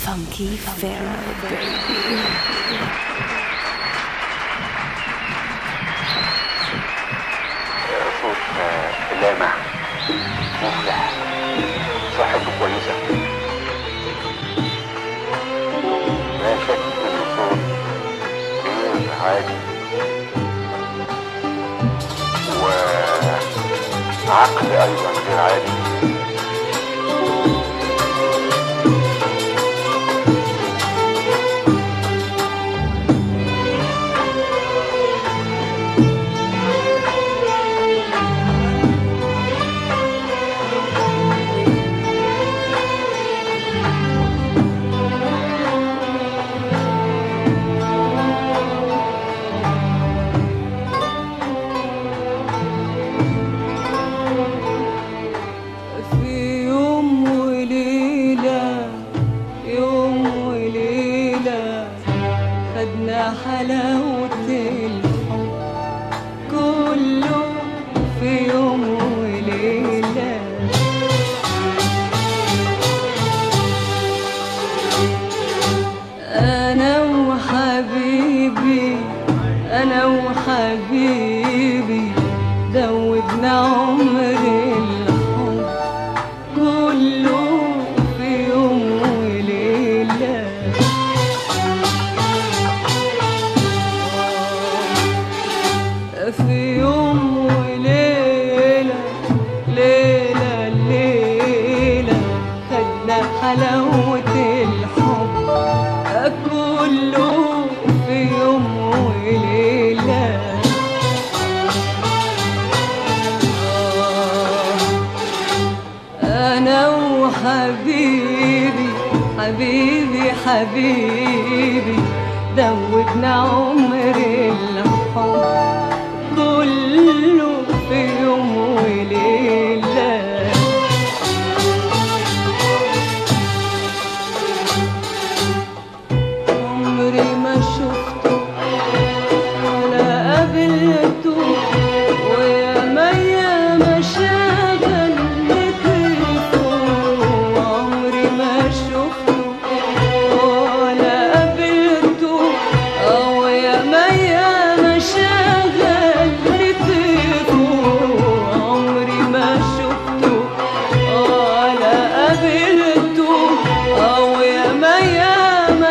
Funky Pharaoh, baby. صوت آه، لامع مفلح صحته كويسة لا شك انه صوت غير عادي وعقل ايضا غير عادي في يوم وليلة يوم وليلة خدنا حلاوة الحب كله في يوم وليلة أنا وحبيبي أنا وحبيبي دوبنا عمر الحب كله في يوم وليلة في يوم وليلة ليلة ليلة خدنا حلاوة الحب كله في يوم وليلة أنا وحبيبي حبيبي حبيبي دوبنا عمر الحب كله في يوم وليلة عمري ما شفته ولا قابلته ويا ميا ما شغلته عمري ما شفته ولا قابلته ويا ميا ما شغلته عمري ما شفته ولا قابلته ويا ميا ما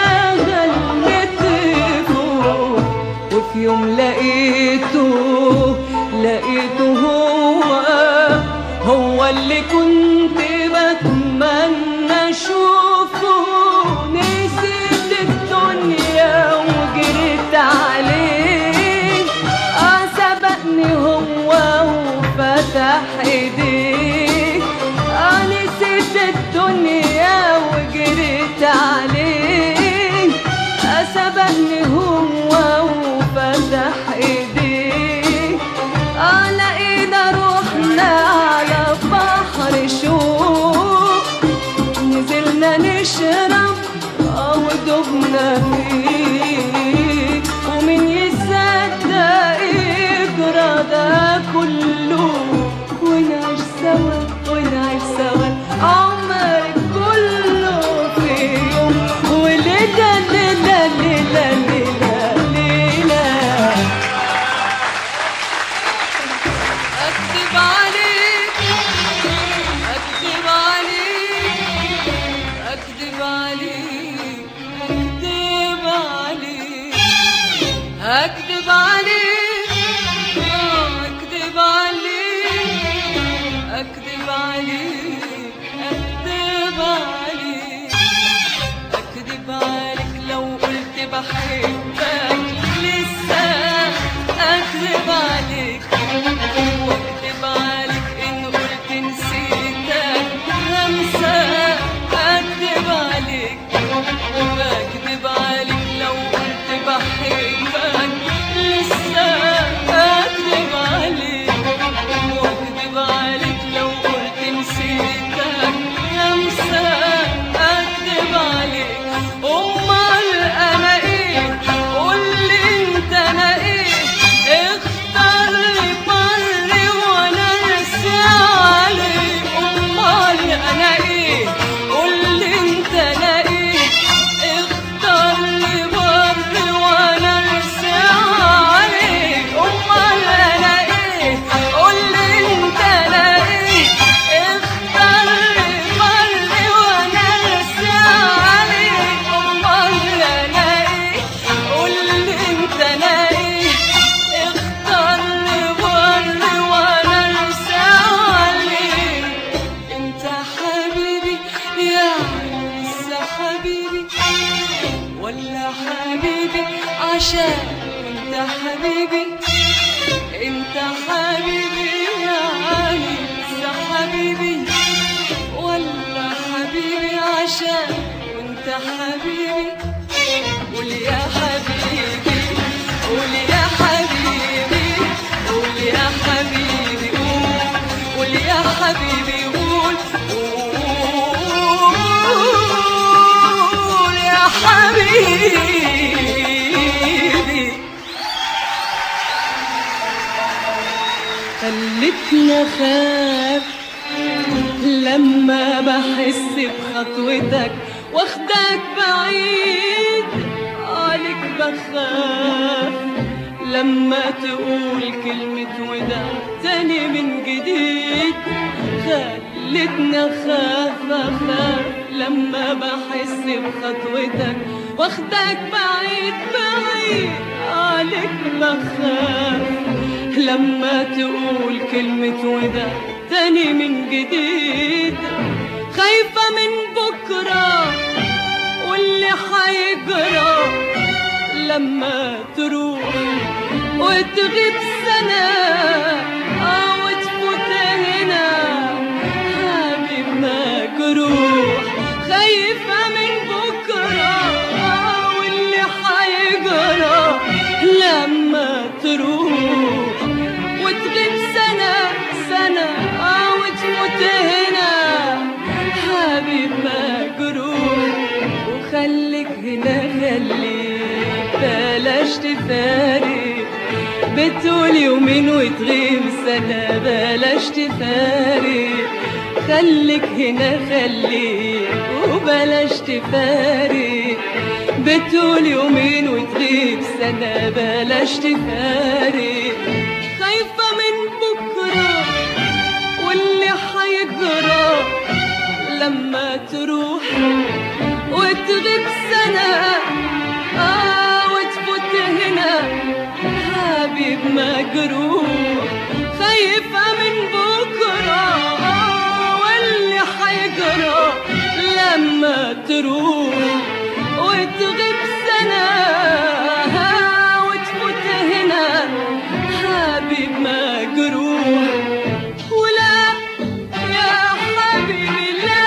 شغلته وفي يوم لقيته لقيته هو هو اللي كنت بتمنى اشوفه نسيت الدنيا وجريت عليه اه سبقني هو وفتح ايديه اه نسيت الدنيا وجريت عليه اه سبقني هو وفتح ايديه اه لقينا روحنا على بحر شوق نزلنا نشرب اه ودوبنا فيه ومين يصدق يجرى ده كله ونعيش سوا ونعيش سوا عمر كله في يوم وليلة ليلة ليلة ليلة ليلة أكذب عليك أكذب عليك أكذب عشان انت حبيبي انت حبيبي يعني لسه حبيبي ولا حبيبي عشان وانت حبيبي قول يا حبيبي قول يا حبيبي قول يا حبيبي قول قول يا حبيبي قول قول يا حبيبي خلتنا خاف لما بحس بخطوتك واخدك بعيد عليك بخاف لما تقول كلمة وداع تاني من جديد خلتنا خاف أخاف لما بحس بخطوتك واخدك بعيد بعيد عليك بخاف لما تقول كلمة وداع تاني من جديد خايفة من بكرة واللي حيجرى لما تروح وتغيب سنة أو تفوت هنا حبيب مجروح خايفة من بكرة واللي حيجرى لما تروح وتغيب سنة سنة أو تموت هنا حبيب مجروح وخليك هنا خليك بلاش تفارق بتقول يومين وتغيب سنة بلاش تفارق خليك هنا خليك وبلاش تفارق بتقول يومين وتغيب سنة بلاش تفارق خايفة من بكرة واللي حيجرى لما تروح وتغيب سنة آه وتفوت هنا حبيب مجروح خايفة من بكرة آه واللي حيجرى لما تروح وتغيب سنة آه وتفوت هنا حبيب مجروح ولا يا حبيبي لا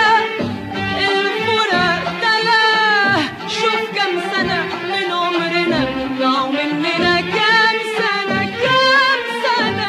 الفراق ده لا شوف كم سنة من عمرنا ضاعوا مننا كم سنة كم سنة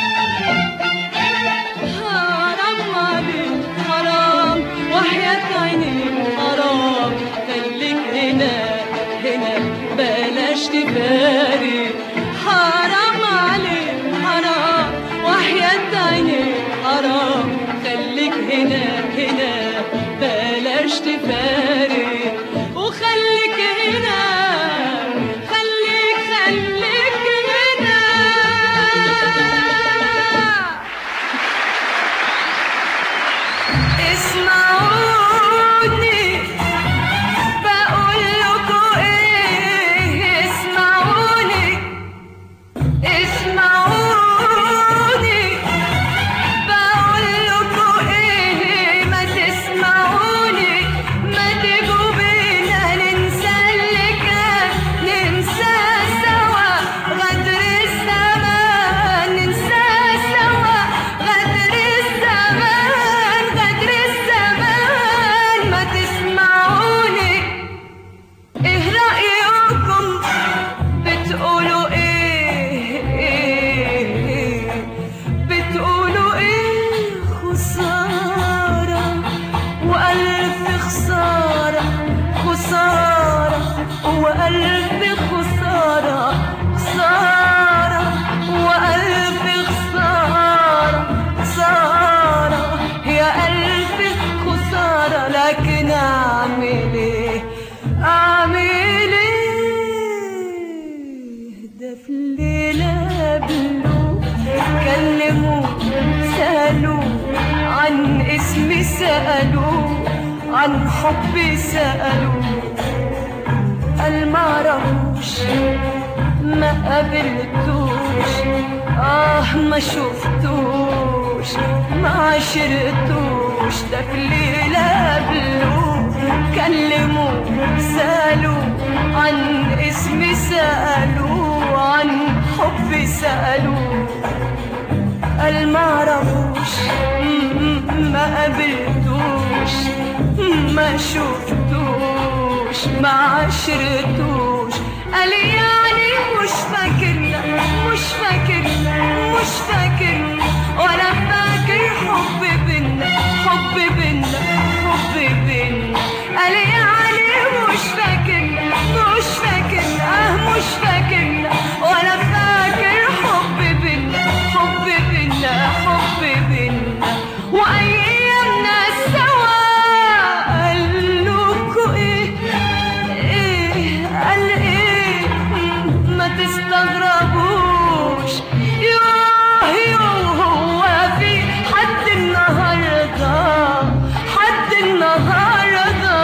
حرام عليك حرام وحياة عينيك حرام خليك هنا هنا بلاش تفارق حرام عليك حرام وحياة عينيك حرام خليك هنا هنا بلاش تفارق وخليك هنا خليك خليك هنا اسمعوني بقول لكم ايه اسمعوني اسمعوني بقول لكم ايه ما تسمعوني ما تجوا بينا ننسى اللي كان ننسى سوا غدر الزمان ننسى سوا غدر الزمان غدر الزمان ما تسمعوني ايه رأيكم بتقولوا ايه ايه بتقولوا ايه خسارة وألف خسارة خسارة وألف خسارة خسارة وألف خسارة خسارة يا ألف خسارة لكن أعمل إيه أعمل إيه ده في الليلة قبله كلموا سألوا عن اسمي سألوا عن حبي سألوا قال معرفوش ما قابلتوش آه ما شفتوش ما عشرتوش ده في الليلة قبله كلموا سألوا عن اسمي سألوا سألوه قال معرفوش م- ما قابلتوش ما شفتوش ما عشرتوش قال يعني مش فاكرنا مش فاكرنا مش فاكرنا ولا فاكر حب بينا حب بينا حب بينا قال يعني مش فاكرنا مش فاكرنا مش فاكرنا ولا فاكر حب بينا حب بينا حب بينا وايامنا سوا قال لكوا ايه ايه قال ايه ما تستغربوش يوه يوه هو في حد النهارده حد النهارده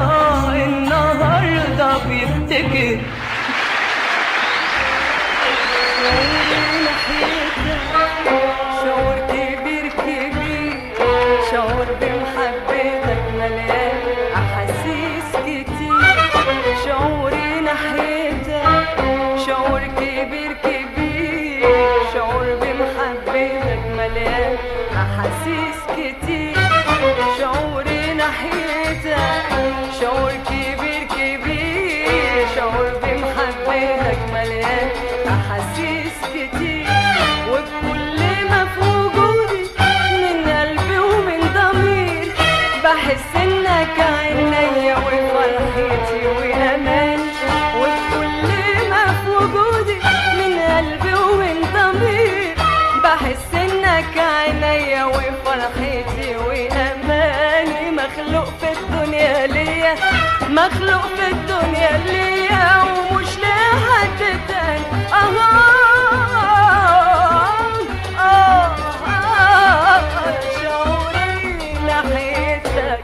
النهارده بيفتكر شعور كبير كبير شعور بمحبتك مليان أحاسيس كتير شعوري ناحيتك شعور كبير كبير شعور بمحبتك مليان أحاسيس كتير شعوري ناحيتك شعور كبير كبير شعور بمحبتك مليان أحاسيس كتير وبكل ما في وجودي من قلبي ومن ضميري بحس انك عينيا وفرحتي واماني وبكل ما في وجودي من قلبي ومن ضميري بحس انك عينيا وفرحتي واماني مخلوق في الدنيا ليا مخلوق في الدنيا ليا ومش لحد تاني آه آه آه شعوري ناحيتك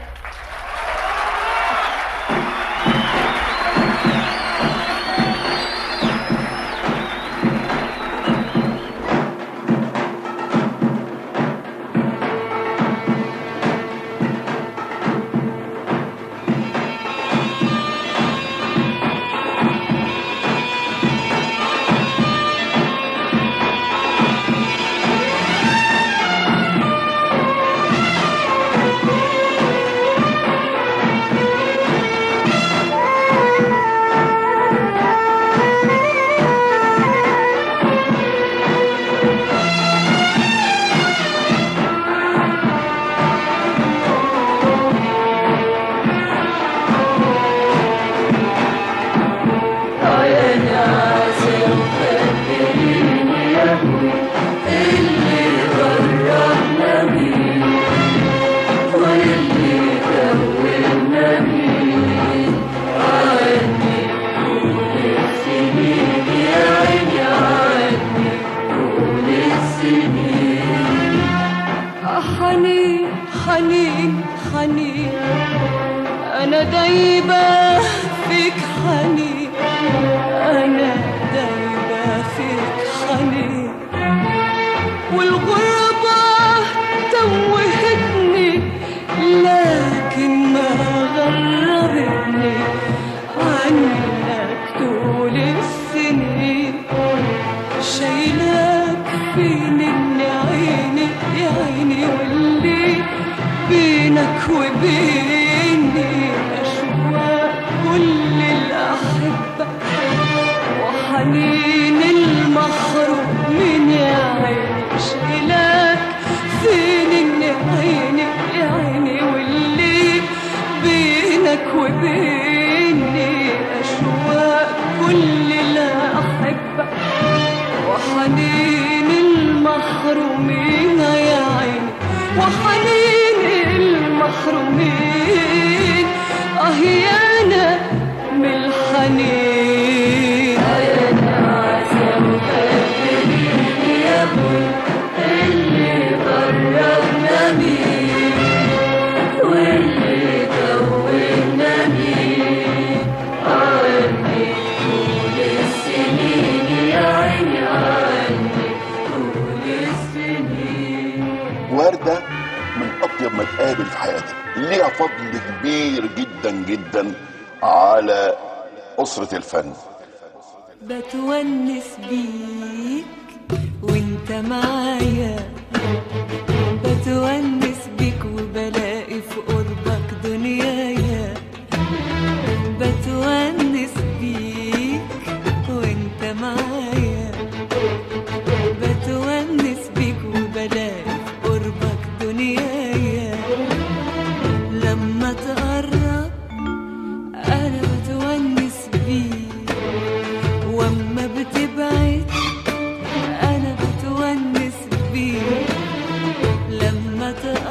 حنين حنين حنين أنا دايبة فيك حنين أنا دايبة فيك حنين والغربة توهتني لكن ما غربتني عنك طول السنين شايلاك فين اللي عيني يا عيني واللي بينك وبيني أشواق كل الأحبة وحنين المحروم من يا عيني شايلاك فين اللي عيني يا عيني واللي بينك وبيني أشواق كل الأحبة وحنين المحرومين يا عيني وحنين المحرومين اه يا انا من الحنين وردة من أطيب ما تقابل في حياتك ليها فضل كبير جدا جدا على أسرة الفن بتونس بيك وانت معايا بتونس بيك وبلاقي في قربك دنيايا بتونس بيك وانت معايا بتونس بيك وبلاقي في قربك دنيايا لما تقرب انا بتونس بيك واما بتبعد انا بتونس بيك لما تقرب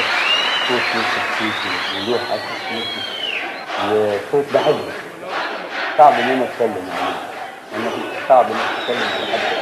صوت يوسف تيتي وله حسن تيتي وصوت بحبه صعب ان انا اتكلم عليه انا صعب ان أنا اتكلم على حد